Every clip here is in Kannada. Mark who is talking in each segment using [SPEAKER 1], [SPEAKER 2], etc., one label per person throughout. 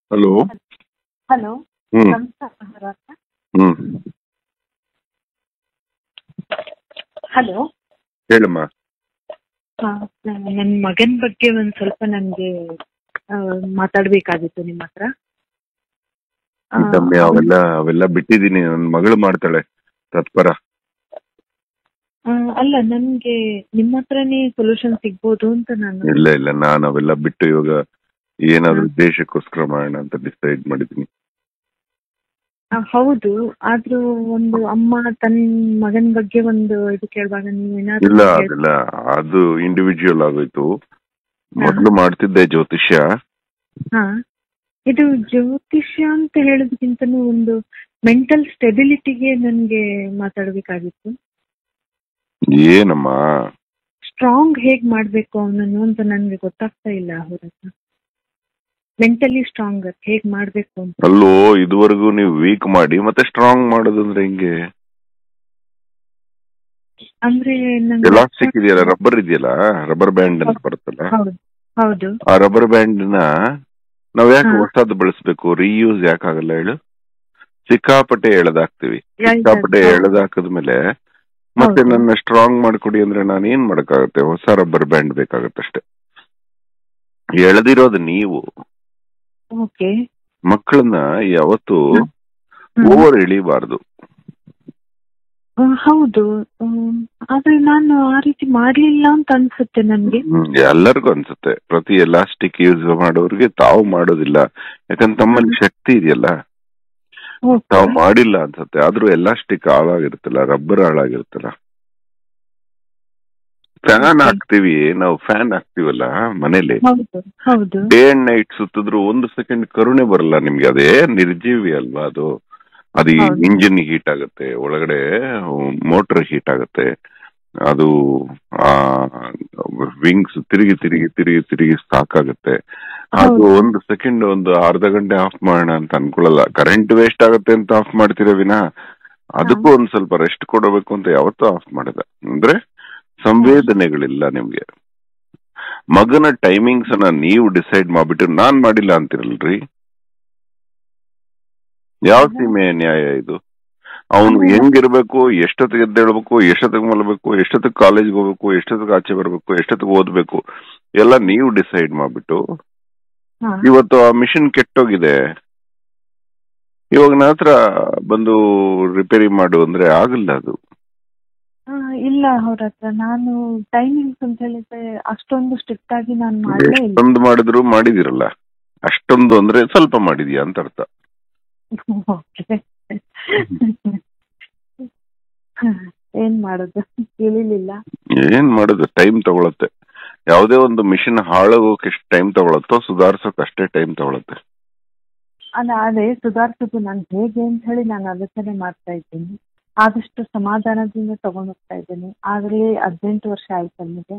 [SPEAKER 1] ಹಲೋ
[SPEAKER 2] ಹಲೋ
[SPEAKER 1] ಹ್ಮ್
[SPEAKER 2] ನಮಸ್ಕಾರ ಮಹಾರಾಜ
[SPEAKER 1] ಹ್ಮ್
[SPEAKER 2] ಹಲೋ
[SPEAKER 1] ಹೇಳಮ್ಮ
[SPEAKER 2] ನನ್ನ ಮಗನ ಬಗ್ಗೆ ಒಂದು ಸ್ವಲ್ಪ ನನಗೆ ಮಾತಾಡಬೇಕಾಗಿತ್ತು ನಿಮ್ಮ ಹತ್ರ ಆ,
[SPEAKER 1] ತಮ್ಮಿ ಅವೆಲ್ಲ ಅವೆಲ್ಲ ಬಿಟ್ಟಿದೀನಿ ನನ್ನ ಮಗಳು ಮಾಡ್ತಾಳೆ ತತ್ಪರ
[SPEAKER 2] ಆ, ಅಲ್ಲ ನನಗೆ ನಿಮ್ಮ ಹತ್ರನೇ ಸೊಲ್ಯೂಷನ್ ಸಿಗ್ಬೋದು ಅಂತ ನಾನು
[SPEAKER 1] ಇಲ್ಲ ಇಲ್ಲ ನಾನು ಅವೆಲ್ಲ ಬಿಟ್ಟು ಇವಾಗ ಏನಾದ್ರೂ ದೇಶಕ್ಕೋಸ್ಕರ ಮಾಡೋಣ ಅಂತ ಡಿಸೈಡ್ ಮಾಡಿದೀನಿ
[SPEAKER 2] ಆ, ಹೌದು ಆದ್ರೂ ಒಂದು ಅಮ್ಮ ತನ್ನ ಮಗನ ಬಗ್ಗೆ ಒಂದು ಇದು ಕೇಳುವಾಗ ನೀವು ಏನಾದ್ರು
[SPEAKER 1] ಇಲ್ಲ
[SPEAKER 2] ಹೇಳ್-
[SPEAKER 1] ಅದೆಲ್ಲ ಅದು ಇಂಡಿವಿಜುವಲ್ ಆಗೋಯ್ತು ಮೊದ್ಲು ಮಾಡ್ತಿದ್ದೆ ಜ್ಯೋತಿಷ್ಯ
[SPEAKER 2] ಹಾ ಇದು ಜ್ಯೋತಿಷ್ಯ ಅಂತ ಹೇಳೋದಕ್ಕಿಂತನೂ ಒಂದು ಮೆಂಟಲ್ ಸ್ಟೆಬಿಲಿಟಿಗೆ ನನಗೆ ಮಾತಾಡಬೇಕಾಗಿತ್ತು
[SPEAKER 1] ಏನಮ್ಮ
[SPEAKER 2] ಸ್ಟ್ರಾಂಗ್ ಹೇಗ್ ಮಾಡ್ಬೇಕು ಅವನನ್ನು ಅಂತ ನನಗೆ ಗೊತ್ತಾಗ್ತಾ ಇಲ್ಲ ಅವ್ರ ಹತ್ರ ಮೆಂಟಲಿ ಸ್ಟ್ರಾಂಗ್ ಹೇಗ್ ಮಾಡ್ಬೇಕು ಅಂತ
[SPEAKER 1] ಅಲ್ಲೋ ಇದುವರೆಗೂ ನೀವು ವೀಕ್ ಮಾಡಿ ಮತ್ತೆ ಸ್ಟ್ರಾಂಗ್ ಮಾಡೋದಂದ್ರೆ ಹೆಂಗೆ
[SPEAKER 2] ಅಂದ್ರೆ ನಂಗೆ
[SPEAKER 1] ಎಲಾಸ್ಟಿಕ್ ಇದೆಯಲ್ಲ ರಬ್ಬರ್ ಇದೆಯಲ್ಲ ರಬ್ಬರ್ ಬ್ಯಾಂಡ್ ಅಂತ ಬರುತ್ತಲ್ಲ
[SPEAKER 2] ಹೌದು ಹೌದು
[SPEAKER 1] ಆ ರಬ್ಬರ್ ಬ್ಯಾಂಡ್ ನ ನಾವ್ ಯಾಕೆ
[SPEAKER 2] ಹಾ.
[SPEAKER 1] ಹೊಸದು ಬಳಸ್ಬೇಕು ರೀಯೂಸ್ ಯಾಕಾಗಲ್ಲ ಹೇಳು ಸಿಕ್ಕಾಪಟ್ಟೆ ಎಳೆದಾಕ್ತಿವಿ
[SPEAKER 2] ಯಾ-
[SPEAKER 1] ಸಿಕ್ಕಾಪಟ್ಟೆ
[SPEAKER 2] ಹೌದು.
[SPEAKER 1] ಎಳೆದಾಕದ್ಮೇಲೆ ಮತ್ತೆ
[SPEAKER 2] ಹೌದು.
[SPEAKER 1] ನನ್ನ ಸ್ಟ್ರಾಂಗ್ ಮಾಡ್ಕೊಡಿ ಅಂದ್ರೆ ನಾನು ಏನ್ ಮಾಡಕ್ಕಾಗತ್ತೆ ಹೊಸ ರಬ್ಬರ್ ಬ್ಯಾಂಡ್ ಬೇಕಾಗತ್ತಷ್ಟೇ ಎಳೆದಿರೋದು ನೀವು
[SPEAKER 2] ಓಕೆ
[SPEAKER 1] ಮಕ್ಕಳನ್ನ ಯಾವತ್ತು
[SPEAKER 2] ಹ್ಮ್.
[SPEAKER 1] ಓವರ್ ಎಳಿಬಾರ್ದು
[SPEAKER 2] ಆ, ಹೌದು ಹ್ಮ್. ಆದ್ರೆ ನಾನು ಆ ರೀತಿ ಮಾಡ್ಲಿಲ್ಲ ಅಂತ ಅನ್ಸುತ್ತೆ ನನ್ಗೆ
[SPEAKER 1] ಹ್ಮ್, ಎಲ್ಲರಿಗೂ ಅನ್ಸುತ್ತೆ ಪ್ರತಿ ಎಲಾಸ್ಟಿಕ್ ಯೂಸ್ ಮಾಡೋರಿಗೆ ತಾವು ಮಾಡೋದಿಲ್ಲ ಯಾಕಂದ್ರೆ ತಮ್ಮಲ್ಲಿ ಶಕ್ತಿ ಇದೆಯಲ್ಲ
[SPEAKER 2] ಓಕೆ.
[SPEAKER 1] ತಾವು ಮಾಡಿಲ್ಲ ಅನ್ಸುತ್ತೆ ಆದ್ರೂ ಎಲಾಸ್ಟಿಕ್ ಹಾಳಾಗಿರುತ್ತಲ್ಲ ರಬ್ಬರ್ ಹಾಳಾಗಿರುತ್ತಲ್ಲ ಫ್ಯಾನ್
[SPEAKER 2] Okay.
[SPEAKER 1] ಹಾಕ್ತಿವಿ ನಾವು ಫ್ಯಾನ್ ಹಾಕ್ತಿವಲ್ಲ ಮನೇಲಿ
[SPEAKER 2] ಹೌದು ಹೌದು
[SPEAKER 1] ಡೇ ಅಂಡ್ ನೈಟ್ ಸುತ್ತಿದ್ರು ಒಂದು ಸೆಕೆಂಡ್ ಕರುಣೆ ಬರಲ್ಲ ನಿಮ್ಗೆ ಅದೇ ನಿರ್ಜೀವಿ ಅಲ್ವಾ ಅದು ಅದು
[SPEAKER 2] ಹೌದು.
[SPEAKER 1] ಇಂಜಿನ್ ಹೀಟ್ ಆಗುತ್ತೆ ಒಳಗಡೆ ಮೋಟರ್ ಹೀಟ್ ಆಗುತ್ತೆ ಅದು ಆ ವಿಂಗ್ಸ್ ತಿರುಗಿ ತಿರುಗಿ ತಿರುಗಿ ತಿರುಗಿ ಸಾಕಾಗುತ್ತೆ ಅದು
[SPEAKER 2] ಹೌದು.
[SPEAKER 1] ಒಂದು ಸೆಕೆಂಡ್ ಒಂದು ಅರ್ಧ ಗಂಟೆ ಆಫ್ ಮಾಡೋಣ ಅಂತ ಅನ್ಕೊಳ್ಳಲ್ಲ ಕರೆಂಟ್ ವೇಸ್ಟ್ ಆಗುತ್ತೆ ಅಂತ ಆಫ್ ಮಾಡ್ತೀರ ವಿನ ಅದಕ್ಕೂ ಒಂದ್ ಸ್ವಲ್ಪ ರೆಸ್ಟ್ ಕೊಡಬೇಕು ಅಂತ ಯಾವತ್ತೂ ಆಫ್ ಮಾಡಿದ ಅಂದ್ರೆ ಸಂವೇದನೆಗಳಿಲ್ಲ ನಿಮ್ಗೆ ಮಗನ ಟೈಮಿಂಗ್ಸ್ ಅನ್ನ ನೀವು ಡಿಸೈಡ್ ಮಾಡ್ಬಿಟ್ಟು ನಾನ್ ಮಾಡಿಲ್ಲ ಅಂತಿರಲ್ರಿ ಯಾವ ಸೀಮೆ ನ್ಯಾಯ ಇದು ಅವನು
[SPEAKER 2] ಹೌದು.
[SPEAKER 1] ಹೆಂಗಿರ್ಬೇಕು ಎಷ್ಟೊತ್ತಿಗೆ ಎದ್ದೇಳ್ಬೇಕು ಎಷ್ಟೊತ್ತಿಗೆ ಮಲಗಬೇಕು ಎಷ್ಟೊತ್ತಿಗೆ ಕಾಲೇಜ್ಗೆ ಹೋಗ್ಬೇಕು ಎಷ್ಟೊತ್ತಿಗೆ ಆಚೆ ಬರ್ಬೇಕು ಎಷ್ಟೊತ್ತಿಗೆ ಓದ್ಬೇಕು ಎಲ್ಲ ನೀವು ಡಿಸೈಡ್ ಮಾಡ್ಬಿಟ್ಟು
[SPEAKER 2] ಹಾ.
[SPEAKER 1] ಇವತ್ತು ಆ ಮಿಷಿನ್ ಕೆಟ್ಟೋಗಿದೆ ಇವಾಗ ನನ್ನ ಹತ್ರ ಬಂದು ರಿಪೇರಿ ಮಾಡು ಅಂದ್ರೆ ಆಗಲ್ಲ ಅದು
[SPEAKER 2] ಆ, ಇಲ್ಲ ಅವ್ರ ಹತ್ರ ನಾನು ಟೈಮಿಂಗ್ಸ್ ಅಂತ ಹೇಳಿದ್ರೆ ಅಷ್ಟೊಂದು ಸ್ಟ್ರಿಕ್ಟ್ ಆಗಿ ನಾನು ಮಾಡಲೇ ಇಲ್ಲ
[SPEAKER 1] ಎಷ್ಟೊಂದು ಮಾಡಿದ್ರು ಮಾಡಿದಿರಲ್ಲ ಅಷ್ಟೊಂದು ಅಂದ್ರೆ ಸ್ವಲ್ಪ ಮಾಡಿದ್ಯಾ ಅಂತ ಅರ್ಥ
[SPEAKER 2] ಓಕೆ ಏನ್ ಮಾಡೋದು ತಿಳಿಲಿಲ್ಲ
[SPEAKER 1] ಏನ್ ಮಾಡೋದು ಟೈಮ್ ತಗೊಳತ್ತೆ ಯಾವುದೇ ಒಂದು ಮಿಷಿನ್ ಹಾಳಾಗೋಕೆ ಎಷ್ಟು ಟೈಮ್ ತಗೊಳತ್ತೋ ಸುಧಾರಿಸೋಕೆ ಅಷ್ಟೇ ಟೈಮ್ ತಗೊಳತ್ತೆ
[SPEAKER 2] ಅಲ್ಲ ಅದೇ ಸುಧಾರಿಸೋದು ನಾನು ಹೇಗೆ ಅಂತ ಹೇಳಿ ನಾನು ಆಲೋಚನೆ ಮಾಡ್ತಾ ಇದ್ದೀನಿ ಆದಷ್ಟು ಸಮಾಧಾನದಿಂದ ತಗೊಂಡ್ ಹೋಗ್ತಾ ಇದ್ದೀನಿ ಆಗಲೇ ಹದಿನೆಂಟು ವರ್ಷ ಆಯ್ತು ನನಗೆ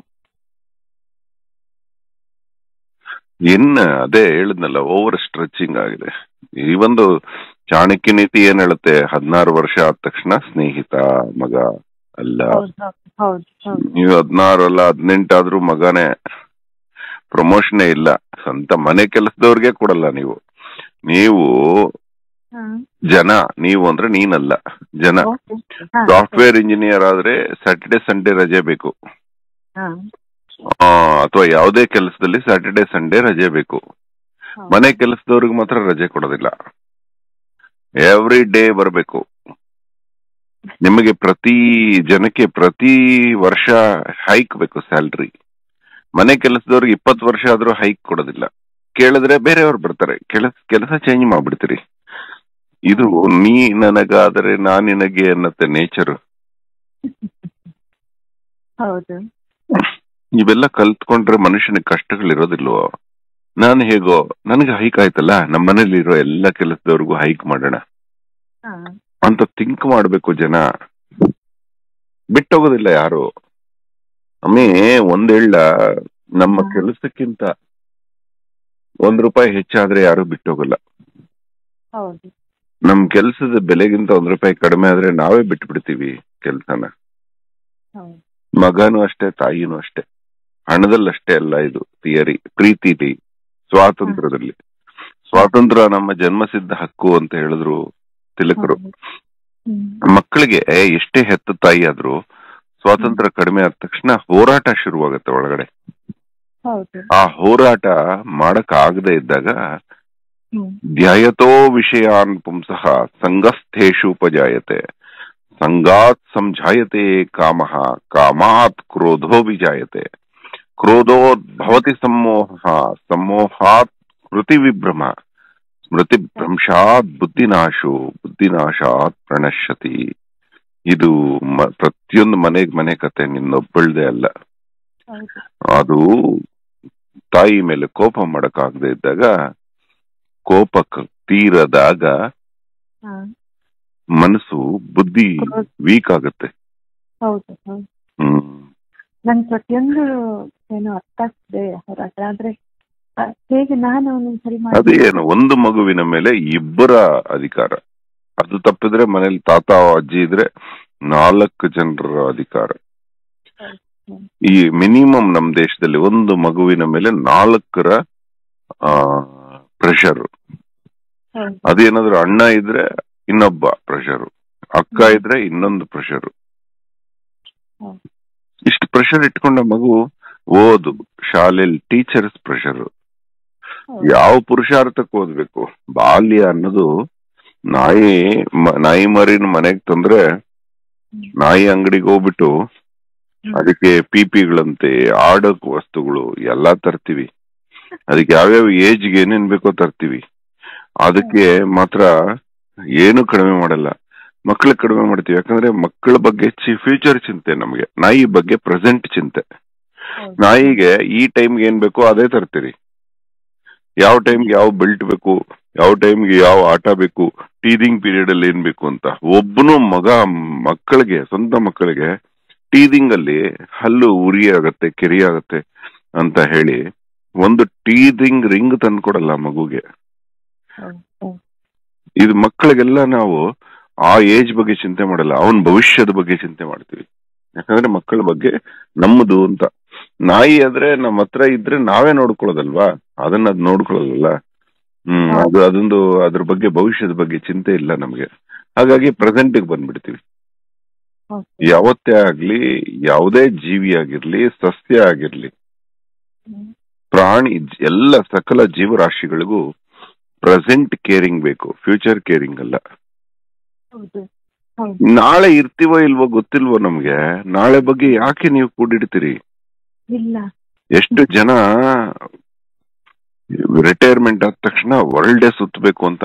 [SPEAKER 1] ಇನ್ ಅದೇ ಹೇಳಿದ್ನಲ್ಲ ಓವರ್ ಸ್ಟ್ರೆಚಿಂಗ್ ಆಗಿದೆ ಈ ಒಂದು ಚಾಣಕ್ಯ ನೀತಿ ಏನ್ ಹೇಳುತ್ತೆ ಹದಿನಾರು ವರ್ಷ ಆದ ತಕ್ಷಣ ಸ್ನೇಹಿತ ಮಗ ಅಲ್ಲ
[SPEAKER 2] ಹೌದು ಹೌದು ಹೌದು ಹೌದು
[SPEAKER 1] ನೀವು ಹದಿನಾರು ಅಲ್ಲ ಹದಿನೆಂಟಾದ್ರೂ ಮಗನೇ ಪ್ರಮೋಷನ್ ಇಲ್ಲ ಸ್ವಂತ ಮನೆ ಕೆಲಸದವ್ರಿಗೆ ಕೊಡಲ್ಲ ನೀವು ನೀವು
[SPEAKER 2] ಹಾ.
[SPEAKER 1] ಜನ ನೀವು ಅಂದ್ರೆ ನೀನಲ್ಲ ಜನ
[SPEAKER 2] ಓಕೆ. ಹಾ,
[SPEAKER 1] ಸಾಫ್ಟ್ವೇರ್ ಇಂಜಿನಿಯರ್ ಆದ್ರೆ ಸ್ಯಾಟರ್ಡೆ ಸಂಡೇ ರಜೆ ಬೇಕು
[SPEAKER 2] ಹಾ.
[SPEAKER 1] ಅಥವಾ ಯಾವುದೇ ಕೆಲಸದಲ್ಲಿ ಸ್ಯಾಟರ್ಡೆ ಸಂಡೇ ರಜೆ ಬೇಕು
[SPEAKER 2] ಹೌದು.
[SPEAKER 1] ಮನೆ ಕೆಲಸದವ್ರಿಗೆ ಮಾತ್ರ ರಜೆ ಕೊಡೋದಿಲ್ಲ ಎವ್ರಿ ಡೇ ಬರಬೇಕು ನಿಮಗೆ ಪ್ರತಿ ಜನಕ್ಕೆ ಪ್ರತಿ ವರ್ಷ ಹೈಕ್ ಬೇಕು ಸ್ಯಾಲ್ರಿ ಮನೆ ಕೆಲಸದವ್ರಿಗೆ ಇಪ್ಪತ್ತು ವರ್ಷ ಆದ್ರೂ ಹೈಕ್ ಕೊಡೋದಿಲ್ಲ ಕೇಳಿದ್ರೆ ಬೇರೆಯವ್ರು ಬರ್ತಾರೆ ಕೆಲಸ ಕೆಲಸ ಚೇಂಜ್ ಮಾಡ್ಬಿಡ್ತೀರಿ ಇದು ನೀ ನನಗಾದರೆ ನಾ ನಿನಗೆ ಅನ್ನತ್ತೆ ನೇಚರ್
[SPEAKER 2] ಹೌದು
[SPEAKER 1] ಇವೆಲ್ಲ ಕಲ್ತ್ಕೊಂಡ್ರೆ ಮನುಷ್ಯನಿಗೆ ಕಷ್ಟಗಳಿರೋದಿಲ್ವೋ ನಾನು ಹೇಗೋ ನನಗೆ ಹೈಕ್ ಆಯ್ತಲ್ಲ ನಮ್ಮ ಮನೇಲಿರೋ ಎಲ್ಲ ಕೆಲಸದವ್ರಿಗೂ ಹೈಕ್ ಮಾಡೋಣ
[SPEAKER 2] ಹಾ.
[SPEAKER 1] ಅಂತ ಥಿಂಕ್ ಮಾಡ್ಬೇಕು ಜನ ಬಿಟ್ಟೋಗೋದಿಲ್ಲ ಯಾರು ಅಮ್ಮಿ ಒಂದ್ ಹೇಳ ನಮ್ಮ
[SPEAKER 2] ಹಾ.
[SPEAKER 1] ಕೆಲಸಕ್ಕಿಂತ ಒಂದ್ ರೂಪಾಯಿ ಹೆಚ್ಚಾದ್ರೆ ಯಾರು ಬಿಟ್ಟೋಗಲ್ಲ
[SPEAKER 2] ಹೌದು
[SPEAKER 1] ನಮ್ ಕೆಲ್ಸದ ಬೆಲೆಗಿಂತ ಒಂದ್ ರೂಪಾಯಿ ಕಡಿಮೆ ಆದ್ರೆ ನಾವೇ ಬಿಟ್ಬಿಡ್ತೀವಿ ಕೆಲ್ಸನ
[SPEAKER 2] ಹೌದು
[SPEAKER 1] ಮಗನೂ ಅಷ್ಟೇ ತಾಯಿನೂ ಅಷ್ಟೇ ಹಣದಲ್ಲಷ್ಟೇ ಅಲ್ಲ ಇದು ಥಿಯರಿ ಪ್ರೀತಿಲಿ ಸ್ವಾತಂತ್ರ್ಯದಲ್ಲಿ ಸ್ವಾತಂತ್ರ್ಯ ನಮ್ಮ ಜನ್ಮಸಿದ್ಧ ಹಕ್ಕು ಅಂತ ಹೇಳಿದ್ರು ತಿಲಕರು
[SPEAKER 2] ಹೌದು. ಹ್ಮ್.
[SPEAKER 1] ಮಕ್ಕಳಿಗೆ ಎಷ್ಟೇ ಹೆತ್ತ ತಾಯಿ ಆದ್ರೂ ಸ್ವಾತಂತ್ರ್ಯ ಕಡಿಮೆ ಆದ ತಕ್ಷಣ ಹೋರಾಟ ಶುರುವಾಗುತ್ತೆ ಒಳಗಡೆ
[SPEAKER 2] ಹೌದು
[SPEAKER 1] ಆ ಹೋರಾಟ ಮಾಡಕ್ ಆಗದೆ ಇದ್ದಾಗ
[SPEAKER 2] ಹ್ಮ್
[SPEAKER 1] ಧ್ಯಾಯತೋ ವಿಷಯಾನ್ ಪುಂಸಃ ಸಂಗಸ್ಥೇಷು ಉಪಜಾಯತೆ ಸಂಗಾತ್ ಸಂಜಾಯತೆ ಕಾಮಃ ಕಾಮಾತ್ ಕ್ರೋಧೋ ವಿಜಾಯತೆ ಕ್ರೋಧೋತ್ ಭವತಿ ಸಮ್ಮೋಹ ಸಮ್ಮೋಹಾತ್ ಸ್ಮೃತಿ ವಿಭ್ರಮ ಸ್ಮೃತಿ ಭ್ರಂಶಾತ್ ಬುದ್ಧಿನಾಶು ಬುದ್ಧಿನಾಶಾತ್ ಪ್ರಣಶ್ಯತಿ ಇದು ಮ- ಪ್ರತಿಯೊಂದು ಮನೆಗ್ ಮನೆ ಕತೆ ನಿನ್ನೊಬ್ಬಳ್ದೇ ಅಲ್ಲ
[SPEAKER 2] ಹೌದು
[SPEAKER 1] ಅದು ತಾಯಿ ಮೇಲೆ ಕೋಪ ಮಾಡಕ್ಕಾಗದೆ ಇದ್ದಾಗ ಕೋಪ ಕ- ತೀರದಾಗ
[SPEAKER 2] ಹಾ
[SPEAKER 1] ಮನಸ್ಸು ಬುದ್ಧಿ
[SPEAKER 2] ಕ್ರೋಧ.
[SPEAKER 1] ವೀಕ್ ಆಗುತ್ತೆ
[SPEAKER 2] ಹೌದು ಹೌದು
[SPEAKER 1] ಹ್ಮ್
[SPEAKER 2] ನನ್ ಪ್ರತಿಯೊಂದು ಏನು ಅರ್ಥ ಆಗ್ತದೆ ಹೋರಾಟ ಆದ್ರೆ ಆ, ಹೇಗೆ ನಾನು ಅವನನ್ನ ಸರಿ
[SPEAKER 1] ಅದು ಏನು ಒಂದು ಮಗುವಿನ ಮೇಲೆ ಇಬ್ಬರ ಅಧಿಕಾರ ಅದು ತಪ್ಪಿದ್ರೆ ಮನೇಲಿ ತಾತ ಅಜ್ಜಿ ಇದ್ರೆ ನಾಲ್ಕು ಜನರ ಅಧಿಕಾರ ಈ ಮಿನಿಮಮ್ ನಮ್ ದೇಶದಲ್ಲಿ ಒಂದು ಮಗುವಿನ ಮೇಲೆ ನಾಲ್ಕರ ಪ್ರೆಷರ್
[SPEAKER 2] ಹೌದು
[SPEAKER 1] ಅದೇನಾದ್ರೂ ಅಣ್ಣ ಇದ್ರೆ ಇನ್ನೊಬ್ಬ ಪ್ರೆಷರ್ ಅಕ್ಕ ಇದ್ರೆ ಇನ್ನೊಂದು ಪ್ರೆಷರ್
[SPEAKER 2] ಹೌದು.
[SPEAKER 1] ಇಷ್ಟು ಪ್ರೆಷರ್ ಇಟ್ಕೊಂಡ ಮಗು ಓದು ಶಾಲೆಯಲ್ಲಿ ಟೀಚರ್ಸ್ ಪ್ರೆಷರ್
[SPEAKER 2] ಹೌದು.
[SPEAKER 1] ಯಾವ ಪುರುಷಾರ್ಥಕ್ಕೆ ಓದ್ಬೇಕು ಬಾಲ್ಯ ಅನ್ನೋದು ನಾಯಿ ಮ- ನಾಯಿ ಮರಿನ ಮನೆಗ್ ತಂದ್ರೆ ನಾಯಿ ಅಂಗಡಿಗೆ ಹೋಗ್ಬಿಟ್ಟು
[SPEAKER 2] ಹ್ಮ್.
[SPEAKER 1] ಅದಕ್ಕೆ ಪಿಪಿಗಳಂತೆ ಆಡಕ್ ವಸ್ತುಗಳು ಎಲ್ಲಾ ತರ್ತೀವಿ ಅದಕ್ಕೆ ಯಾವ್ಯಾವ ಏಜ್ಗೆ ಏನೇನ್ ಬೇಕೋ ತರ್ತೀವಿ ಅದಕ್ಕೆ ಮಾತ್ರ ಏನು ಕಡಿಮೆ ಮಾಡಲ್ಲ ಮಕ್ಳಿಗೆ ಕಡಿಮೆ ಮಾಡ್ತೀವಿ ಯಾಕಂದ್ರೆ ಮಕ್ಕಳ ಬಗ್ಗೆ ಫ್ಯೂಚರ್ ಚಿಂತೆ ನಮಗೆ ನಾಯಿ ಬಗ್ಗೆ ಪ್ರೆಸೆಂಟ್ ಚಿಂತೆ
[SPEAKER 2] ಹೌದು.
[SPEAKER 1] ನಾಯಿಗೆ ಈ ಟೈಮ್ಗೆ ಏನ್ ಬೇಕೋ ಅದೇ ತರ್ತೀರಿ ಯಾವ ಟೈಮ್ಗೆ ಯಾವ ಬೆಲ್ಟ್ ಬೇಕು ಯಾವ ಟೈಮ್ಗೆ ಯಾವ ಆಟ ಬೇಕು ಟೀದಿಂಗ್ ಪೀರಿಯಡ್ ಅಲ್ಲಿ ಏನ್ ಬೇಕು ಅಂತ ಒಬ್ಬನು ಮಗ ಮಕ್ಕಳಿಗೆ ಸ್ವಂತ ಮಕ್ಕಳಿಗೆ ಟೀದಿಂಗ್ ಅಲ್ಲಿ ಹಲ್ಲು ಉರಿ ಆಗತ್ತೆ ಕೆರಿ ಆಗತ್ತೆ ಅಂತ ಹೇಳಿ ಒಂದು ಟೀದಿಂಗ್ ರಿಂಗ್ ತಂದ್ಕೊಡಲ್ಲ ಮಗುಗೆ
[SPEAKER 2] ಹೌದು. ಹೌದು.
[SPEAKER 1] ಇದು ಮಕ್ಕಳಿಗೆಲ್ಲ ನಾವು ಆ ಏಜ್ ಬಗ್ಗೆ ಚಿಂತೆ ಮಾಡಲ್ಲ ಅವನ ಭವಿಷ್ಯದ ಬಗ್ಗೆ ಚಿಂತೆ ಮಾಡ್ತೀವಿ ಯಾಕಂದ್ರೆ ಮಕ್ಕಳ ಬಗ್ಗೆ ನಮ್ಮದು ಅಂತ ನಾಯಿ ಆದ್ರೆ ನಮ್ಮ ಹತ್ರ ಇದ್ರೆ ನಾವೇ ನೋಡ್ಕೊಳ್ಳೋದಲ್ವಾ ಅದನ್ನ ಅದ್ ನೋಡ್ಕೊಳ್ಳೋದಲ್ಲ ಹ್ಮ್ ಅದು ಅದೊಂದು ಅದ್ರ ಬಗ್ಗೆ ಭವಿಷ್ಯದ ಬಗ್ಗೆ ಚಿಂತೆ ಇಲ್ಲ ನಮ್ಗೆ ಹಾಗಾಗಿ ಪ್ರೆಸೆಂಟ್ ಬಂದ್ಬಿಡ್ತೀವಿ
[SPEAKER 2] ಹೌದು.
[SPEAKER 1] ಯಾವತ್ತೇ ಆಗ್ಲಿ ಯಾವುದೇ ಜೀವಿ ಆಗಿರ್ಲಿ ಸಸ್ಯ ಆಗಿರ್ಲಿ
[SPEAKER 2] ಹ್ಮ್.
[SPEAKER 1] ಪ್ರಾಣಿ ಜ- ಎಲ್ಲ ಸಕಲ ಜೀವರಾಶಿಗಳಿಗೂ ಪ್ರೆಸೆಂಟ್ ಕೇರಿಂಗ್ ಬೇಕು ಫ್ಯೂಚರ್ ಕೇರಿಂಗ್ ಅಲ್ಲ
[SPEAKER 2] ಹೌದು ಹೌದು
[SPEAKER 1] ನಾಳೆ ಇರ್ತೀವೋ ಇಲ್ವೋ ಗೊತ್ತಿಲ್ವೋ ನಮ್ಗೆ ನಾಳೆ ಬಗ್ಗೆ ಯಾಕೆ ನೀವು ಕೂಡಿಡ್ತೀರಿ
[SPEAKER 2] ಇಲ್ಲ
[SPEAKER 1] ಎಷ್ಟು ಜನ ರಿಟೈರ್ಮೆಂಟ್ ಆದ ತಕ್ಷಣ ವರ್ಲ್ಡೇ ಸುತ್ತಬೇಕು ಅಂತ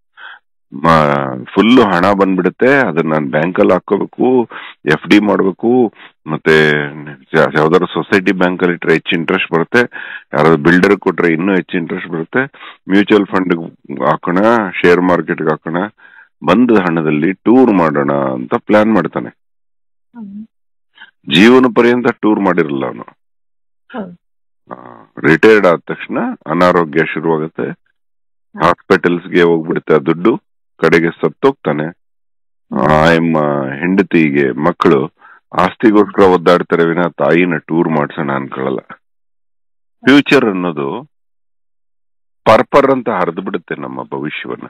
[SPEAKER 1] ಫುಲ್ ಹಣ ಬಂದ್ಬಿಡುತ್ತೆ ಅದನ್ನ ನಾನು ಬ್ಯಾಂಕಲ್ಲಿ ಹಾಕೋಬೇಕು ಎಫ್ ಡಿ ಮಾಡ್ಬೇಕು ಮತ್ತೆ ಯಾ- ಯಾವ್ದಾದ್ರು ಸೊಸೈಟಿ ಬ್ಯಾಂಕ್ ಅಲ್ಲಿ ಇಟ್ರೆ ಹೆಚ್ಚು ಇಂಟ್ರೆಸ್ಟ್ ಬರುತ್ತೆ ಯಾರಾದ್ರು ಬಿಲ್ಡರ್ ಕೊಟ್ರೆ ಇನ್ನೂ ಹೆಚ್ಚು ಇಂಟ್ರೆಸ್ಟ್ ಬರುತ್ತೆ ಮ್ಯೂಚುವಲ್ ಫಂಡ್ ಹಾಕೋಣ ಶೇರ್ ಮಾರ್ಕೆಟ್ಗೆ ಹಾಕೋಣ ಬಂದ ಹಣದಲ್ಲಿ ಟೂರ್ ಮಾಡೋಣ ಅಂತ ಪ್ಲಾನ್ ಮಾಡ್ತಾನೆ
[SPEAKER 2] ಹ್ಮ್.
[SPEAKER 1] ಜೀವನ ಪರ್ಯಂತ ಟೂರ್ ಮಾಡಿರಲ್ಲ ಅವನು
[SPEAKER 2] ಹೌದು.
[SPEAKER 1] ರಿಟೈರ್ಡ್ ಆದ ತಕ್ಷಣ ಅನಾರೋಗ್ಯ ಶುರುವಾಗುತ್ತೆ ಹಾಸ್ಪಿಟಲ್ಸ್ಗೆ ಹೋಗ್ಬಿಡುತ್ತೆ ಆ ದುಡ್ಡು ಕಡೆಗೆ ಸತ್ತೋಗ್ತಾನೆ ಆಯಮ್ಮ ಹೆಂಡತಿಗೆ ಮಕ್ಕಳು ಆಸ್ತಿಗೋಸ್ಕರ ಒದ್ದಾಡ್ತಾರೆ ವಿನ ತಾಯಿನ ಟೂರ್ ಮಾಡ್ಸೋಣ ಅನ್ಕೊಳ್ಳಲ್ಲ ಫ್ಯೂಚರ್ ಅನ್ನೋದು ಪರ್ಪರ್ ಅಂತ ಹರಿದು ಬಿಡುತ್ತೆ ನಮ್ಮ ಭವಿಷ್ಯವನ್ನ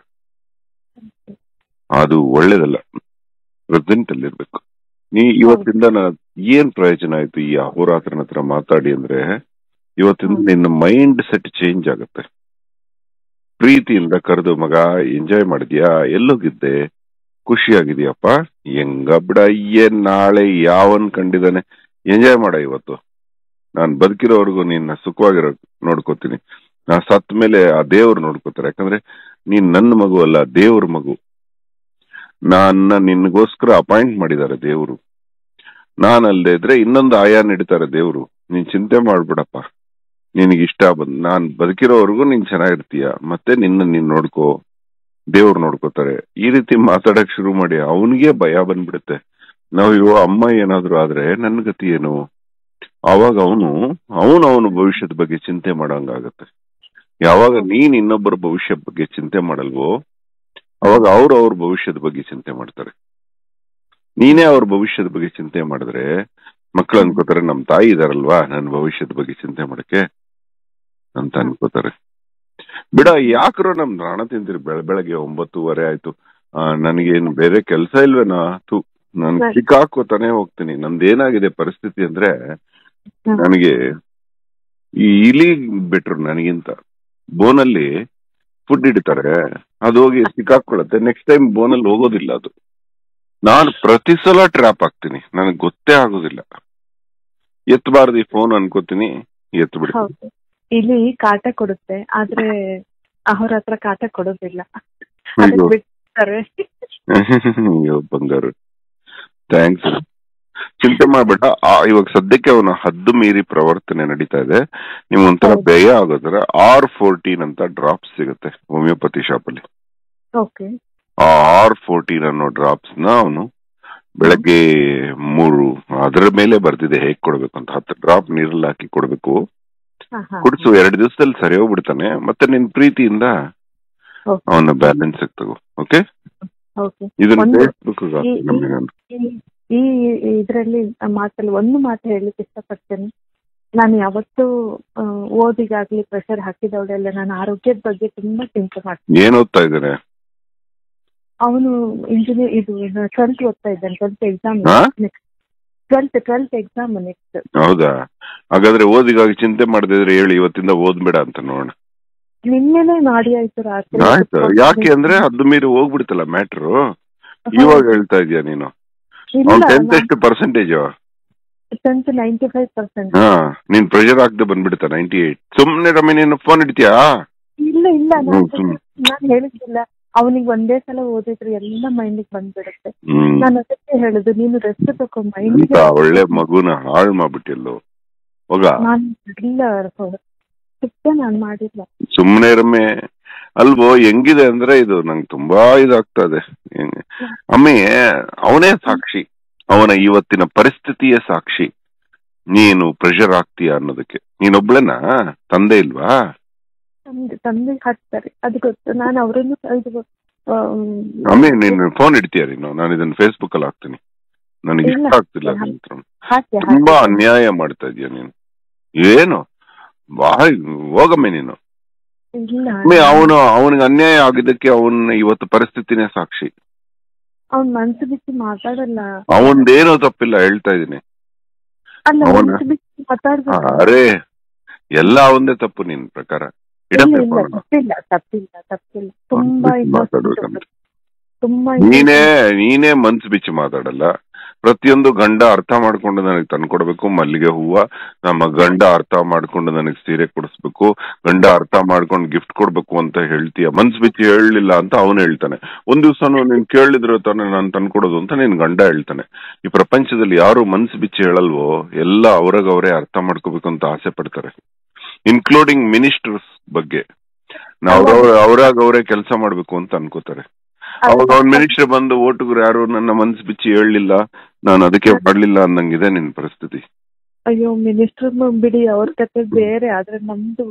[SPEAKER 1] ಅದು ಒಳ್ಳೇದಲ್ಲ ಪ್ರೆಸೆಂಟ್ ಅಲ್ಲಿ ಇರ್ಬೇಕು ನೀ ಇವತ್ತಿಂದ ನಾ ಏನ್ ಪ್ರಯೋಜನ ಆಯ್ತು ಈ ಅಹೋರಾತ್ರನ ಹತ್ರ ಮಾತಾಡಿ ಅಂದ್ರೆ ಇವತ್ತಿಂದ
[SPEAKER 2] ಹ್ಮ್.
[SPEAKER 1] ನಿನ್ನ ಮೈಂಡ್ ಸೆಟ್ ಚೇಂಜ್ ಆಗುತ್ತೆ ಪ್ರೀತಿಯಿಂದ ಕರೆದು ಮಗ ಎಂಜಾಯ್ ಮಾಡಿದ್ಯಾ ಎಲ್ಲೋಗಿದ್ದೆ ಖುಷಿಯಾಗಿದ್ಯಪ್ಪ ಹೆಂಗ ಬಿಡ ಏನ್ ನಾಳೆ ಯಾವನ್ ಕಂಡಿದ್ದಾನೆ ಎಂಜಾಯ್ ಮಾಡ ಇವತ್ತು ನಾನ್ ಬದುಕಿರೋವರೆಗೂ ನಿನ್ನ ಸುಖವಾಗಿರೋ ನೋಡ್ಕೋತೀನಿ ನಾ ಸತ್ ಮೇಲೆ ಆ ದೇವ್ರು ನೋಡ್ಕೋತಾರೆ ಯಾಕಂದ್ರೆ ನೀನ್ ನನ್ನ ಮಗು ಅಲ್ಲ ದೇವ್ರ ಮಗು ನನ್ನ ನಿನ್ಗೋಸ್ಕರ ಅಪಾಯಿಂಟ್ ಮಾಡಿದ್ದಾರೆ ದೇವ್ರು ನಾನ್ ಅಲ್ದೇ ಇದ್ರೆ ಇನ್ನೊಂದು ಆಯಾ ನೀಡ್ತಾರೆ ದೇವ್ರು ನೀನ್ ಚಿಂತೆ ಮಾಡ್ಬಿಡಪ್ಪ ನಿನಗೆ ಇಷ್ಟ ಬಂದ್ ನಾನ್ ಬದುಕಿರೋವರೆಗೂ ನೀನ್ ಚೆನ್ನಾಗಿರ್ತೀಯ ಮತ್ತೆ ನಿನ್ನ ನೀನ್ ನೋಡ್ಕೋ ದೇವ್ರು ನೋಡ್ಕೋತಾರೆ ಈ ರೀತಿ ಮಾತಾಡಕ್ ಶುರು ಮಾಡಿ ಅವನಿಗೆ ಭಯ ಬಂದ್ಬಿಡುತ್ತೆ ನಾವ್ ಇವ ಅಮ್ಮ ಏನಾದ್ರು ಆದ್ರೆ ನನ್ ಗತಿ ಏನು ಅವಾಗ ಅವನು ಅವನು ಅವನ ಭವಿಷ್ಯದ ಬಗ್ಗೆ ಚಿಂತೆ ಮಾಡಂಗಾಗತ್ತೆ ಯಾವಾಗ ನೀನ್ ಇನ್ನೊಬ್ಬರ ಭವಿಷ್ಯ ಬಗ್ಗೆ ಚಿಂತೆ ಮಾಡಲ್ವೋ ಅವಾಗ ಅವ್ರು ಅವ್ರ ಭವಿಷ್ಯದ ಬಗ್ಗೆ ಚಿಂತೆ ಮಾಡ್ತಾರೆ ನೀನೇ ಅವ್ರ ಭವಿಷ್ಯದ ಬಗ್ಗೆ ಚಿಂತೆ ಮಾಡಿದ್ರೆ ಮಕ್ಳು ಅನ್ಕೋತಾರೆ ನಮ್ ತಾಯಿ ಇದಾರಲ್ವಾ ನನ್ನ ಭವಿಷ್ಯದ ಬಗ್ಗೆ ಚಿಂತೆ ಮಾಡಕ್ಕೆ ಅಂತ ಅನ್ಕೋತಾರೆ ಬಿಡ ಯಾಕ್ರೋ ನಮ್ ಹಣ ತಿಂತೀರಿ ಬೆಳ ಬೆಳಗ್ಗೆ ಒಂಬತ್ತುವರೆ ಆಯ್ತು ಆ, ನನಗೇನು ಬೇರೆ ಕೆಲಸ ಇಲ್ವೇನಾ ತು ನಾನು
[SPEAKER 2] ಸರಿ.
[SPEAKER 1] ಸಿಕ್ಕಾಕೋತಾನೆ ಹೋಗ್ತೀನಿ ನಂದೇನಾಗಿದೆ ಪರಿಸ್ಥಿತಿ ಅಂದ್ರೆ
[SPEAKER 2] ಹ್ಮ್.
[SPEAKER 1] ನನಗೆ ಈ ಇಲಿ ಬಿಟ್ರು ನನಗಿಂತ ಬೋನಲ್ಲಿ ಫುಡ್ ಇಡ್ತಾರೆ ಅದು ಹೋಗಿ ಸಿಕ್ಕಾಕೊಳ್ಳುತ್ತೆ ನೆಕ್ಸ್ಟ್ ಟೈಮ್ ಬೋನಲ್ಲಿ ಹೋಗೋದಿಲ್ಲ ಅದು ನಾನು ಪ್ರತಿ ಸಲ ಟ್ರ್ಯಾಪ್ ಆಗ್ತೀನಿ ನನಗೆ ಗೊತ್ತೇ ಆಗೋದಿಲ್ಲ ಎತ್ತಬಾರ್ದು ಈ ಫೋನ್ ಅನ್ಕೋತೀನಿ ಎತ್ತು ಬಿಡ್ತೀನಿ
[SPEAKER 2] ಹೌದು ಇಲ್ಲಿ ಕಾಟ ಕೊಡುತ್ತೆ ಆದ್ರೆ ಅವ್ರ ಹತ್ರ ಕಾಟ ಕೊಡೋದಿಲ್ಲ ಅದಕ್ಕೆ
[SPEAKER 1] ಅಯ್ಯೋ.
[SPEAKER 2] ಬಿಡ್ತಾರೆ
[SPEAKER 1] ಅಯ್ಯೋ ಬಂಗಾರು ಥ್ಯಾಂಕ್ಸ್ ಚಿಂತೆ ಮಾಡ್ಬೇಡ ಆ, ಇವಾಗ ಸದ್ಯಕ್ಕೆ ಅವನ ಹದ್ದು ಮೀರಿ ಪ್ರವರ್ತನೆ ನಡೀತಾ ಇದೆ ನಿಮ್ಗೆ ಒಂಥರ
[SPEAKER 2] ಹೌದು.
[SPEAKER 1] ಭಯ ಆಗೋದ್ರ ಆರ್ ಫೋರ್ಟೀನ್ ಅಂತ ಡ್ರಾಪ್ಸ್ ಸಿಗುತ್ತೆ ಹೋಮಿಯೋಪತಿ ಶಾಪ್ ಅಲ್ಲಿ
[SPEAKER 2] ಓಕೆ
[SPEAKER 1] ಆ ಆರ್ ಫೋರ್ಟೀನ್ ಅನ್ನೋ ಡ್ರಾಪ್ಸ್ ನ ಅವನು ಬೆಳಗ್ಗೆ ಮೂರು ಅದರ ಮೇಲೆ ಬರ್ತಿದೆ ಹೇಗ್ ಕೊಡ್ಬೇಕು ಅಂತ ಹತ್ತು ಡ್ರಾಪ್ ನೀರಲ್ಲಿ ಹಾಕಿ ಕೊಡ್ಬೇಕು ಕುಡಿಸು ಎರಡು ದಿವಸದಲ್ಲಿ ಸರಿ ಹೋಗ್ಬಿಡ್ತಾನೆ ಮತ್ತೆ ನಿನ್ ಪ್ರೀತಿಯಿಂದ
[SPEAKER 2] ಓಕೆ
[SPEAKER 1] ಅವನ ಬ್ಯಾಲೆನ್ಸ್ ತಗೋ ಓಕೆ
[SPEAKER 2] ಓಕೆ
[SPEAKER 1] ಇದನ್ನ
[SPEAKER 2] ಒಂದು-
[SPEAKER 1] ಫೇಸ್ಬುಕ್
[SPEAKER 2] ಈ- ಈ- ಈ ಇದರಲ್ಲಿ ಮಾತಲ್ಲಿ ಒಂದು ಮಾತು ಹೇಳಲಿಕ್ಕೆ ಇಷ್ಟಪಡ್ತೇನೆ ನಾನು ಯಾವತ್ತೂ ಆ, ಓದಿಗಾಗ್ಲಿ ಪ್ರೆಷರ್ ಹಾಕಿದವಳೆಲ್ಲ ನಾನು ಆರೋಗ್ಯದ ಬಗ್ಗೆ ತುಂಬಾ ಚಿಂತೆ ಮಾಡ್ತೀನಿ
[SPEAKER 1] ಏನ್ ಓದ್ತಾ ಇದಾರೆ
[SPEAKER 2] ಅವನು ಇಂಜಿನಿಯರ್ ಇದು ಟ್ವೆಲ್ತ್ ಓದ್ತಾ ಇದ್ದಾನೆ ಟ್ವೆಲ್ತ್ ಎಕ್ಸಾಮ್
[SPEAKER 1] ಹಾ?
[SPEAKER 2] Next twelfth twelfth exam next
[SPEAKER 1] ಹೌದಾ ಹಾಗಾದ್ರೆ ಓದಿಗಾಗಿ ಚಿಂತೆ ಮಾಡದಿದ್ರೆ ಹೇಳಿ ಇವತ್ತಿಂದ ಓದ್ಬೇಡ ಅಂತ ನೋಡೋಣ
[SPEAKER 2] ನಿನ್ನೆನೆ ಮಾಡಿ ಆಯ್ತು ರಾತ್ರಿ
[SPEAKER 1] ಆಯ್ತು ಯಾಕೆ ಅಂದ್ರೆ ಅದು ಮೀರಿ ಹೋಗ್ಬಿಡ್ತಲ್ಲ ಮ್ಯಾಟ್ರು ಇವಾಗ ಹೇಳ್ತಾ ಇದೀಯ ನೀನು ಅವ್ನ್ ಟೆಂತ್ ಎಷ್ಟು percentage
[SPEAKER 2] tenth ninety five percent
[SPEAKER 1] ಹಾ ನೀನ್ ಪ್ರೆಷರ್ ಹಾಕ್ದೆ ಬಂದ್ಬಿಡ್ತಾ ನೈಂಟಿ ಏಟ್ ಸುಮ್ನೆ ರಮ್ಮಿ ನೀನು ಫೋನ್ ಇಡ್ತೀಯಾ
[SPEAKER 2] ಇಲ್ಲ ಇಲ್ಲ
[SPEAKER 1] ಹ್ಮ್,
[SPEAKER 2] ನಾನು
[SPEAKER 1] ಹ್ಮ್.
[SPEAKER 2] ನಾನು ಹೇಳಿದ್ದಿಲ್ಲ ಅವನಿಗೆ ಒಂದೇ ಸಲ ಓದಿದ್ರೆ ಎಲ್ಲ ಮೈಂಡಿಗೆ ಬಂದ್ಬಿಡುತ್ತೆ
[SPEAKER 1] ಹ್ಮ್
[SPEAKER 2] ನಾನು ಅದಕ್ಕೆ ಹೇಳುದು ನೀನು ರೆಸ್ಟ್ ತಗೋ
[SPEAKER 1] ಅಂತ
[SPEAKER 2] ಮೈಂಡಿಗೆ
[SPEAKER 1] ಒಳ್ಳೆ ಮಗುನ ಹಾಳ್ ಮಾಡ್ಬಿಟ್ಟಿಲ್ಲೋ ಹೋಗ
[SPEAKER 2] ನಾನು ಇಲ್ಲ ಸಿಕ್ಕ ನಾನು ಮಾಡಿಲ್ಲ
[SPEAKER 1] ಸುಮ್ನೆ ರಮ್ಮೆ ಅಲ್ವೋ ಹೆಂಗಿದೆ ಅಂದ್ರೆ ಇದು ನಂಗೆ ತುಂಬಾ ಇದಾಗ್ತದೆ ಹೆಂಗೆ- ಅಮ್ಮಿ ಅವನೇ ಸಾಕ್ಷಿ ಅವನ ಇವತ್ತಿನ ಪರಿಸ್ಥಿತಿಯೇ ಸಾಕ್ಷಿ ನೀನು ಪ್ರೆಷರ್ ಆಗ್ತೀಯ ಅನ್ನೋದಕ್ಕೆ ನೀನೊಬ್ಳೇನಾ ತಂದೆ ಇಲ್ವಾ
[SPEAKER 2] ತಂದೆ ತಂದೆ ಹಾಕ್ತಾರೆ ಅದು ಗೊತ್ತು ನಾನು ಅವರನ್ನು ಇದು ಆಮ್,
[SPEAKER 1] ಅಮ್ಮಿ ನೀನು ಫೋನ್ ಇಡ್ತೀಯ ನೀನು ನಾನು ಇದನ್ನ ಫೇಸ್ಬುಕ್ ಅಲ್ಲಿ ಹಾಕ್ತೀನಿ ನನಗೆ ಇಷ್ಟ
[SPEAKER 2] ಇಲ್ಲ.
[SPEAKER 1] ಆಗ್ತಿಲ್ಲ ಅದ್ರ ಹತ್ರ.
[SPEAKER 2] ಹಾಕಿ
[SPEAKER 1] ತುಂಬಾ
[SPEAKER 2] ಹಾಕಿ
[SPEAKER 1] ಅನ್ಯಾಯ ಮಾಡ್ತಾ ಇದೀಯ ನೀನು ಏನು ಬಾಯ್ ಹೋಗಮ್ಮೆ ನೀನು
[SPEAKER 2] ಇಲ್ಲ
[SPEAKER 1] ಅಮ್ಮಿ ಅವನು ಅವನಿಗೆ ಅನ್ಯಾಯ ಆಗಿದ್ದಕ್ಕೆ ಅವನ ಇವತ್ತು ಪರಿಸ್ಥಿತಿನೇ ಸಾಕ್ಷಿ
[SPEAKER 2] ಅವ್ನ್ ಮನ್ಸು ಬಿಚ್ಚಿ ಮಾತಾಡಲ್ಲ
[SPEAKER 1] ಅವನ್ದೇನೋ ತಪ್ಪಿಲ್ಲ ಹೇಳ್ತಾ ಇದೀನಿ
[SPEAKER 2] ಅಲ್ಲ
[SPEAKER 1] ಅವನ-
[SPEAKER 2] ಮನ್ಸು ಬಿಚ್ಚಿ ಮಾತಾಡ್ಬೇಕು
[SPEAKER 1] ಅರೆ ಎಲ್ಲ ಅವಂದೇ ತಪ್ಪು ನಿನ್ ಪ್ರಕಾರ
[SPEAKER 2] ಇಲ್ಲ
[SPEAKER 1] ಇಡತ್ತೆ
[SPEAKER 2] ಇಲ್ಲ ತಪ್ಪಿಲ್ಲ ತಪ್ಪಿಲ್ಲ ತಪ್ಪಿಲ್ಲ ತುಂಬಾ
[SPEAKER 1] ಬಿಚ್ಚಿ
[SPEAKER 2] innocent
[SPEAKER 1] ಮಾತಾಡ್ಬೇಕಂತ.
[SPEAKER 2] ಹುಡುಗ. ತುಂಬಾ
[SPEAKER 1] ನೀನೇ
[SPEAKER 2] innocent.
[SPEAKER 1] ನೀನೇ ಮನ್ಸು ಬಿಚ್ಚಿ ಮಾತಾಡಲ್ಲ ಪ್ರತಿಯೊಂದು ಗಂಡ ಅರ್ಥ ಮಾಡ್ಕೊಂಡು ನನಗೆ ತಂದ್ಕೊಡ್ಬೇಕು ಮಲ್ಲಿಗೆ ಹೂವ ನಮ್ಮ ಗಂಡ ಅರ್ಥ ಮಾಡ್ಕೊಂಡು ನನಗೆ ಸೀರೆ ಕೊಡಿಸ್ಬೇಕು ಗಂಡ ಅರ್ಥ ಮಾಡ್ಕೊಂಡು ಗಿಫ್ಟ್ ಕೊಡ್ಬೇಕು ಅಂತ ಹೇಳ್ತೀಯ ಮನ್ಸು ಬಿಚ್ಚಿ ಹೇಳಲಿಲ್ಲ ಅಂತ ಅವನು ಹೇಳ್ತಾನೆ ಒಂದ್ ದಿವ್ಸನು ನೀನ್ ಕೇಳಿದ್ರೆ ತಾನೆ ನಾನು ತಂದ್ಕೊಡೋದು ಅಂತ ನಿನ್ ಗಂಡ ಹೇಳ್ತಾನೆ ಈ ಪ್ರಪಂಚದಲ್ಲಿ ಯಾರು ಮನ್ಸು ಬಿಚ್ಚಿ ಹೇಳಲ್ವೋ ಎಲ್ಲ ಅವ್ರಾಗ ಅವರೇ ಅರ್ಥ ಮಾಡ್ಕೋಬೇಕು ಅಂತ ಆಸೆ ಪಡ್ತಾರೆ ಇನ್ಕ್ಲೂಡಿಂಗ್ ಮಿನಿಸ್ಟರ್ಸ್ ಬಗ್ಗೆ ನಾವು ಅವ್ರಾಗ ಅವರೇ ಕೆಲಸ ಮಾಡ್ಬೇಕು ಅಂತ ಅನ್ಕೋತಾರೆ ಅವಾಗ ಅವ್ನ ಮಿನಿಸ್ಟರ್ ಬಂದು ಓಟುಗರು ಯಾರು ನನ್ನ ಮನ್ಸು ಬಿಚ್ಚಿ ಹೇಳಲಿಲ್ಲ ನಾನು ಅದಕ್ಕೆ ಮಾಡ್ಲಿಲ್ಲ ಅನ್ನಂಗಿದೆ ನಿನ್ ಪರಿಸ್ಥಿತಿ
[SPEAKER 2] ಅಯ್ಯೋ ಮಿನಿಸ್ಟರ್ ಬಿಡಿ ಅವ್ರ ಕತೆ ಬೇರೆ ಆದ್ರೆ ನಮ್ದು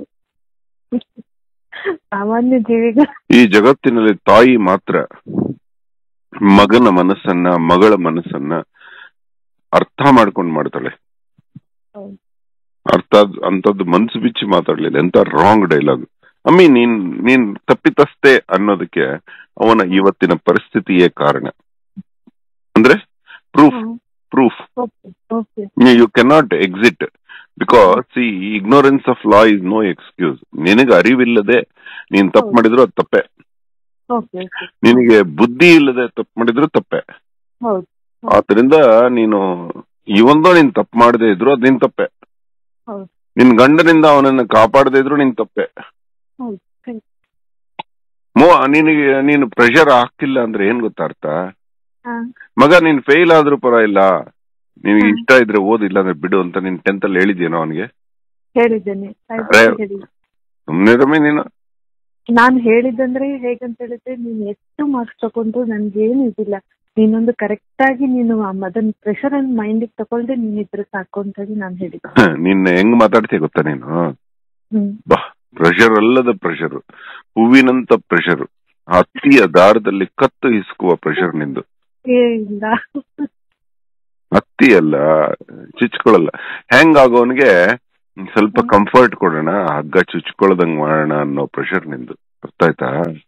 [SPEAKER 2] ಸಾಮಾನ್ಯ ಜೀವಿಗ
[SPEAKER 1] ಈ ಜಗತ್ತಿನಲ್ಲಿ ತಾಯಿ ಮಾತ್ರ ಮಗನ ಮನಸ್ಸನ್ನ ಮಗಳ ಮನಸ್ಸನ್ನ ಅರ್ಥ ಮಾಡ್ಕೊಂಡು ಮಾಡ್ತಾಳೆ
[SPEAKER 2] ಹೌದು.
[SPEAKER 1] ಅರ್ಥ ಅಂತದ್ದು ಮನ್ಸು ಬಿಚ್ಚಿ ಮಾತಾಡ್ಲಿಲ್ಲ ಎಂತ ರಾಂಗ್ ಡೈಲಾಗ್ ಅಮ್ಮಿ ನೀನ್ ನೀನ್ ತಪ್ಪಿತಸ್ಥೆ ಅನ್ನೋದಕ್ಕೆ ಅವನ ಇವತ್ತಿನ ಪರಿಸ್ಥಿತಿಯೇ ಕಾರಣ ಅಂದ್ರೆ proof proof
[SPEAKER 2] okay okay
[SPEAKER 1] you cannot exit because ಈ ignorance of law is no excuse ನಿನಗೆ ಅರಿವಿಲ್ಲದೆ ನೀನ್ ತಪ್ಪು
[SPEAKER 2] ಹೌದು.
[SPEAKER 1] ಮಾಡಿದ್ರು ಅದು ತಪ್ಪೆ
[SPEAKER 2] ಓಕೆ ಓಕೆ
[SPEAKER 1] ನಿನಗೆ ಬುದ್ಧಿ ಇಲ್ಲದೆ ತಪ್ಪು ಮಾಡಿದ್ರು ತಪ್ಪೆ
[SPEAKER 2] ಹೌದು
[SPEAKER 1] ಆದ್ರಿಂದ ನೀನು ಇವೊಂದೋ ನೀನ್ ತಪ್ಪು ಮಾಡದೇ ಇದ್ರು ಅದ್ ನಿನ್ ತಪ್ಪೆ
[SPEAKER 2] ಹೌದು
[SPEAKER 1] ನಿನ್ ಗಂಡನಿಂದ ಅವನನ್ನ ಕಾಪಾಡದೇ ಇದ್ರು ನಿನ್ ತಪ್ಪೆ
[SPEAKER 2] ಹೌದು ಸರಿ.
[SPEAKER 1] ಮೋ ನಿನಗೆ ನೀನು ಪ್ರೆಷರ್ ಹಾಕಿಲ್ಲ ಅಂದ್ರೆ ಏನ್ ಗೊತ್ತಾ ಅರ್ಥ
[SPEAKER 2] ಹಾ
[SPEAKER 1] ಮಗ ನೀನ್ ಫೇಲ್ ಆದ್ರೂ ಪರವಾಗಿಲ್ಲ ನಿನಗೆ
[SPEAKER 2] ಹ್ಮ್.
[SPEAKER 1] ಇಷ್ಟ ಇದ್ರೆ ಓದ್ ಇಲ್ಲ ಅಂದ್ರೆ ಬಿಡು ಅಂತ ನೀನ್ ಟೆಂತ್ ಅಲ್ಲಿ ಹೇಳಿದ್ಯೇನೋ ಅವನಿಗೆ
[SPEAKER 2] ಹೇಳಿದ್ದೇನೆ ಆಯ್ತು,
[SPEAKER 1] ಅರೆ.
[SPEAKER 2] ಹೇಳಿ.
[SPEAKER 1] ಸುಮ್ನೆ ರಮ್ಮಿ ನೀನು
[SPEAKER 2] ನಾನ್ ಹೇಳಿದಂದ್ರೆ ಹೇಗಂತ ಹೇಳಿದ್ರೆ ನೀನ್ ಎಷ್ಟು ಮಾರ್ಕ್ಸ್ ತಗೊಂಡ್ರು ನನ್ಗೇನು ಇದಿಲ್ಲ ನೀನೊಂದು ಕರೆಕ್ಟ್ ಆಗಿ ನೀನು ಆ ಮದನ್ ಪ್ರೆಷರ್ ಅನ್ನ ಮೈಂಡಿಗೆ ತಗೊಳ್ದೆ ನೀನ್ ಇದ್ರೆ ಸಾಕು ಅಂತ ಹೇಳಿ ನಾನ್ ಹೇಳಿದ್ದೆ
[SPEAKER 1] ನಿನ್ನ ಹೆಂಗ್ ಮಾತಾಡ್ತೀಯ ಗೊತ್ತಾ ನೀನು
[SPEAKER 2] ಹ್ಮ್
[SPEAKER 1] ಬಾ ಪ್ರೆಷರ್ ಅಲ್ಲದ ಪ್ರೆಷರ್ ಹೂವಿನಂತ ಪ್ರೆಷರ್ ಹತ್ತಿಯ ದಾರದಲ್ಲಿ ಕತ್ತು ಹಿಸ್ಕುವ ಪ್ರೆಷರ್ ನಿಂದು
[SPEAKER 2] ಏ ಇಲ್ಲ
[SPEAKER 1] ಹತ್ತಿ ಅಲ್ಲ ಚಿಚ್ಕೊಳ್ಳಲ್ಲ ಹೆಂಗ್ ಆಗೋನ್ಗೆ ಸ್ವಲ್ಪ ಕಂಫರ್ಟ್ ಕೊಡೋಣ ಹಗ್ಗ ಚುಚ್ಕೊಳ್ದಂಗ್ ಮಾಡೋಣ ಅನ್ನೋ ಪ್ರೆಷರ್ ನಿಂದು ಅರ್ಥ ಆಯ್ತಾ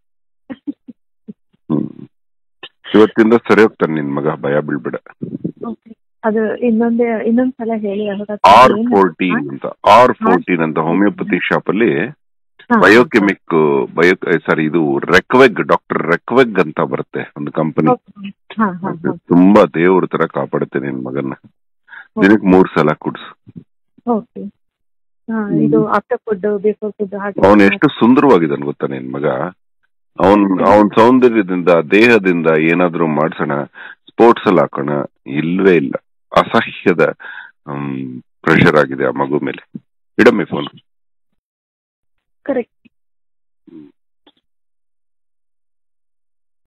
[SPEAKER 1] ಹ್ಮ್ ಇವತ್ತಿಂದ ಸರಿ ಹೋಗ್ತಾನೆ ನಿನ್ ಮಗ ಭಯ ಬೀಳ್ಬೇಡ
[SPEAKER 2] Okay. ಅದು ಇನ್ನೊಂದೇ ಇನ್ನೊಂದ್ ಸಲ ಹೇಳಿ ಅವ್ರ ಹತ್ರ
[SPEAKER 1] ಆರ್
[SPEAKER 2] ಏನು-
[SPEAKER 1] ಫೋರ್ಟೀನ್ ಅಂತ ಆರ್ ಫೋರ್ಟೀನ್ ಅಂತ ಹೋಮಿಯೋಪತಿ ಶಾಪ್ ಅಲ್ಲಿ
[SPEAKER 2] ಹಾ,
[SPEAKER 1] ಬಯೋಕೆಮಿಕ್ ಬಯೋ ಸಾರಿ ಇದು ರೆಕ್ವೆಗ್ ಡಾಕ್ಟರ್ ರೆಕ್ವೆಗ್ ಅಂತ ಬರುತ್ತೆ ಒಂದು ಕಂಪನಿ
[SPEAKER 2] Okay. ಹಾ ಹಾ ಹಾ
[SPEAKER 1] ತುಂಬಾ ದೇವ್ರ ತರ ಕಾಪಾಡುತ್ತೆ ನಿನ್ ಮಗನ್ನ ದಿನಕ್ಕೆ ಮೂರ್ ಸಲ ಕುಡ್ಸು
[SPEAKER 2] ಓಕೆ ಹಾ ಇದು ಆಫ್ಟರ್ ಫುಡ್ ಬಿಫೋರ್ ಫುಡ್ ಹಾಗೆ
[SPEAKER 1] ಅವನ್ ಎಷ್ಟು ಸುಂದರವಾಗಿದ್ದಾನೆ ಗೊತ್ತಾ ನಿನ್ ಮಗ ಅವನ್ ಅವನ್ ಸೌಂದರ್ಯದಿಂದ ದೇಹದಿಂದ ಏನಾದ್ರೂ ಮಾಡ್ಸೋಣ ಸ್ಪೋರ್ಟ್ಸ್ ಅಲ್ಲಿ ಹಾಕೋಣ ಇಲ್ವೇ ಇಲ್ಲ ಅಸಹ್ಯದ ಪ್ರೆಷರ್ ಆಗಿದೆ ಆ ಮಗು ಮೇಲೆ ಇಡಮ್ಮಿ ಫೋನ್
[SPEAKER 2] ಕರೆಕ್ಟ್